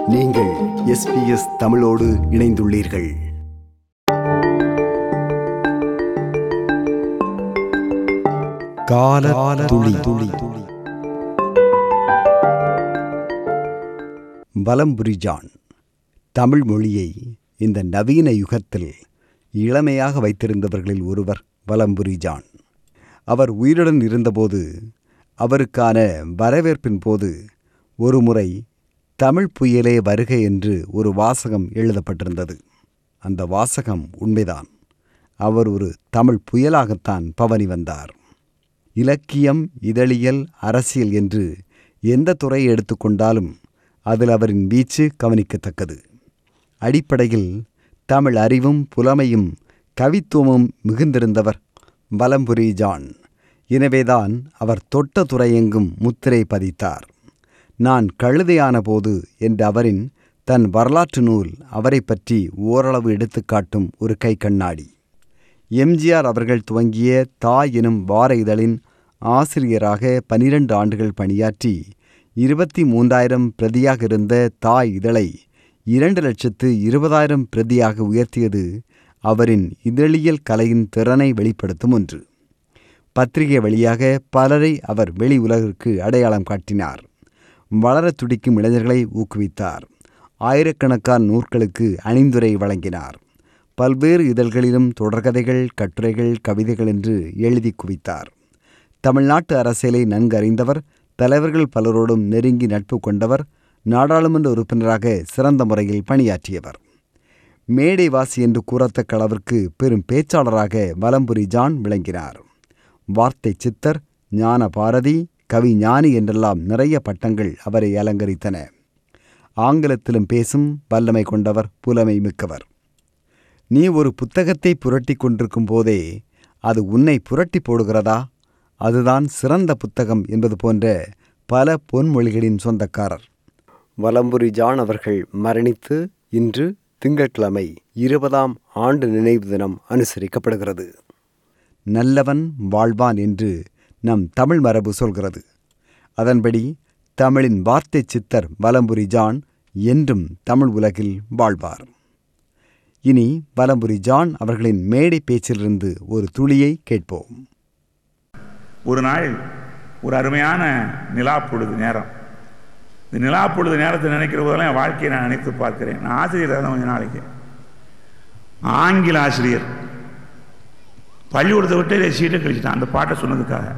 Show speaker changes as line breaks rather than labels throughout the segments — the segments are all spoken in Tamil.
நீங்கள் எஸ்பிஎஸ் தமிழோடு இணைந்துள்ளீர்கள் கால துளி துளி துளி வலம்புரி ஜான் தமிழ் மொழியை இந்த நவீன யுகத்தில் இளமையாக வைத்திருந்தவர்களில் ஒருவர் வலம்புரி ஜான் அவர் உயிருடன் இருந்தபோது அவருக்கான வரவேற்பின் போது ஒருமுறை தமிழ் புயலே வருக என்று ஒரு வாசகம் எழுதப்பட்டிருந்தது அந்த வாசகம் உண்மைதான் அவர் ஒரு தமிழ் புயலாகத்தான் பவனி வந்தார் இலக்கியம் இதழியல் அரசியல் என்று எந்த துறையை எடுத்துக்கொண்டாலும் அதில் அவரின் வீச்சு கவனிக்கத்தக்கது அடிப்படையில் தமிழ் அறிவும் புலமையும் கவித்துவமும் மிகுந்திருந்தவர் வலம்புரி ஜான் எனவேதான் அவர் தொட்ட துறையெங்கும் முத்திரை பதித்தார் நான் கழுதையான போது என்ற அவரின் தன் வரலாற்று நூல் அவரை பற்றி ஓரளவு எடுத்துக்காட்டும் ஒரு கை கண்ணாடி எம்ஜிஆர் அவர்கள் துவங்கிய தாய் எனும் வார இதழின் ஆசிரியராக பனிரெண்டு ஆண்டுகள் பணியாற்றி இருபத்தி மூன்றாயிரம் பிரதியாக இருந்த தாய் இதழை இரண்டு லட்சத்து இருபதாயிரம் பிரதியாக உயர்த்தியது அவரின் இதழியல் கலையின் திறனை வெளிப்படுத்தும் ஒன்று பத்திரிகை வழியாக பலரை அவர் வெளி உலகிற்கு அடையாளம் காட்டினார் வளரத் துடிக்கும் இளைஞர்களை ஊக்குவித்தார் ஆயிரக்கணக்கான நூற்களுக்கு அணிந்துரை வழங்கினார் பல்வேறு இதழ்களிலும் தொடர்கதைகள் கட்டுரைகள் கவிதைகள் என்று எழுதி குவித்தார் தமிழ்நாட்டு அரசியலை நன்கறிந்தவர் தலைவர்கள் பலரோடும் நெருங்கி நட்பு கொண்டவர் நாடாளுமன்ற உறுப்பினராக சிறந்த முறையில் பணியாற்றியவர் மேடைவாசி என்று கூறத்தக்க அளவிற்கு பெரும் பேச்சாளராக வலம்புரி ஜான் விளங்கினார் வார்த்தை சித்தர் ஞான பாரதி கவி ஞானி என்றெல்லாம் நிறைய பட்டங்கள் அவரை அலங்கரித்தன ஆங்கிலத்திலும் பேசும் வல்லமை கொண்டவர் புலமை மிக்கவர் நீ ஒரு புத்தகத்தை புரட்டி கொண்டிருக்கும் போதே அது உன்னை புரட்டி போடுகிறதா அதுதான் சிறந்த புத்தகம் என்பது போன்ற பல பொன்மொழிகளின் சொந்தக்காரர் வலம்புரி ஜான் அவர்கள் மரணித்து இன்று திங்கட்கிழமை இருபதாம் ஆண்டு நினைவு தினம் அனுசரிக்கப்படுகிறது நல்லவன் வாழ்வான் என்று நம் தமிழ் மரபு சொல்கிறது அதன்படி தமிழின் வார்த்தை சித்தர் வலம்புரி ஜான் என்றும் தமிழ் உலகில் வாழ்வார் இனி வலம்புரி ஜான் அவர்களின் மேடை பேச்சிலிருந்து ஒரு துளியை கேட்போம்
ஒரு நாள் ஒரு அருமையான நிலா பொழுது நேரம் இந்த நிலா பொழுது நேரத்தை நினைக்கிற போதெல்லாம் என் வாழ்க்கையை நான் நினைத்து பார்க்கிறேன் நான் ஆசிரியர் தான் கொஞ்ச நாளைக்கு ஆங்கில ஆசிரியர் பள்ளிக்கூடத்தை விட்டு சீட்டை கழிச்சிட்டான் அந்த பாட்டை சொன்னதுக்காக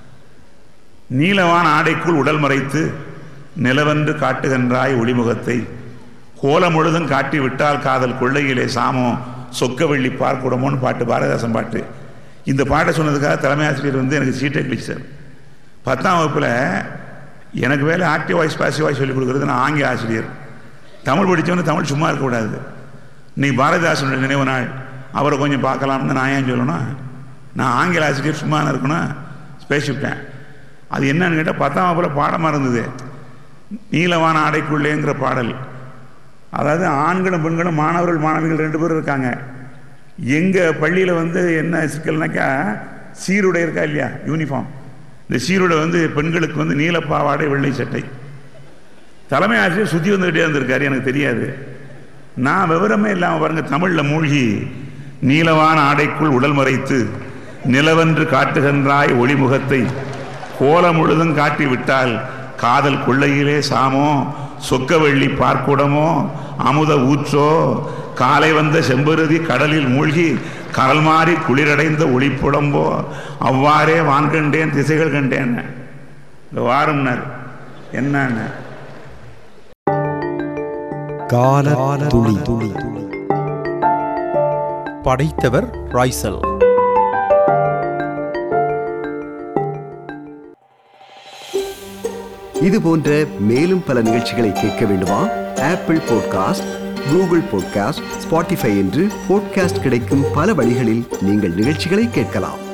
நீலவான ஆடைக்குள் உடல் மறைத்து நிலவென்று காட்டுகின்றாய் ஒளிமுகத்தை கோலம் முழுதும் காட்டி விட்டால் காதல் கொள்ளையிலே சாமம் சொக்க வெள்ளி பார்க்கூடமோன்னு பாட்டு பாரதிதாசன் பாட்டு இந்த பாட்டை சொன்னதுக்காக தலைமை ஆசிரியர் வந்து எனக்கு சீட்டை கழிச்சார் பத்தாம் வகுப்பில் எனக்கு வேலை ஆக்டிவ் வாய்ஸ் பாசிவ் வாய்ஸ் சொல்லிக் கொடுக்குறது நான் ஆங்கில ஆசிரியர் தமிழ் படித்தவனு தமிழ் சும்மா இருக்கக்கூடாது நீ பாரதிதாசனுடைய நினைவு நாள் அவரை கொஞ்சம் பார்க்கலாம்னு நான் ஏன் சொல்லணும் நான் ஆங்கில ஆசிரியர் சும்மா இருக்கணும் பேசிவிட்டேன் அது என்னன்னு கேட்டால் பத்தாம் வகுப்பில் பாடமாக இருந்தது நீலவான ஆடைக்குள்ளேங்கிற பாடல் அதாவது ஆண்களும் பெண்களும் மாணவர்கள் மாணவிகள் ரெண்டு பேரும் இருக்காங்க எங்கள் பள்ளியில் வந்து என்ன சிக்கல்னாக்கா சீருடை இருக்கா இல்லையா யூனிஃபார்ம் இந்த சீருடை வந்து பெண்களுக்கு வந்து நீலப்பாவாடை வெள்ளை சட்டை தலைமை ஆசிரியர் சுற்றி வந்துக்கிட்டே இருந்திருக்காரு எனக்கு தெரியாது நான் விவரமே இல்லாமல் பாருங்க தமிழில் மூழ்கி நீலவான ஆடைக்குள் உடல் மறைத்து நிலவென்று காட்டுகின்றாய் ஒளிமுகத்தை கோலம் முழுதும் காட்டி விட்டால் காதல் கொள்ளையிலே சாமோ சொக்கவள்ளி பார்க்குடமோ அமுத ஊற்றோ காலை வந்த செம்பருதி கடலில் மூழ்கி கடல் மாறி குளிரடைந்த ஒளிப்புடம்போ அவ்வாறே வான் கண்டேன் திசைகள் கண்டேன் இந்த வாரம்னர் என்னன்னு
கால துளி துளி
படைத்தவர் ராய்சல்
இது போன்ற மேலும் பல நிகழ்ச்சிகளை கேட்க வேண்டுமா Apple podcast Google podcast Spotify என்று பாட்காஸ்ட் கிடைக்கும் பல வழிகளில் நீங்கள் நிகழ்ச்சிகளை கேட்கலாம்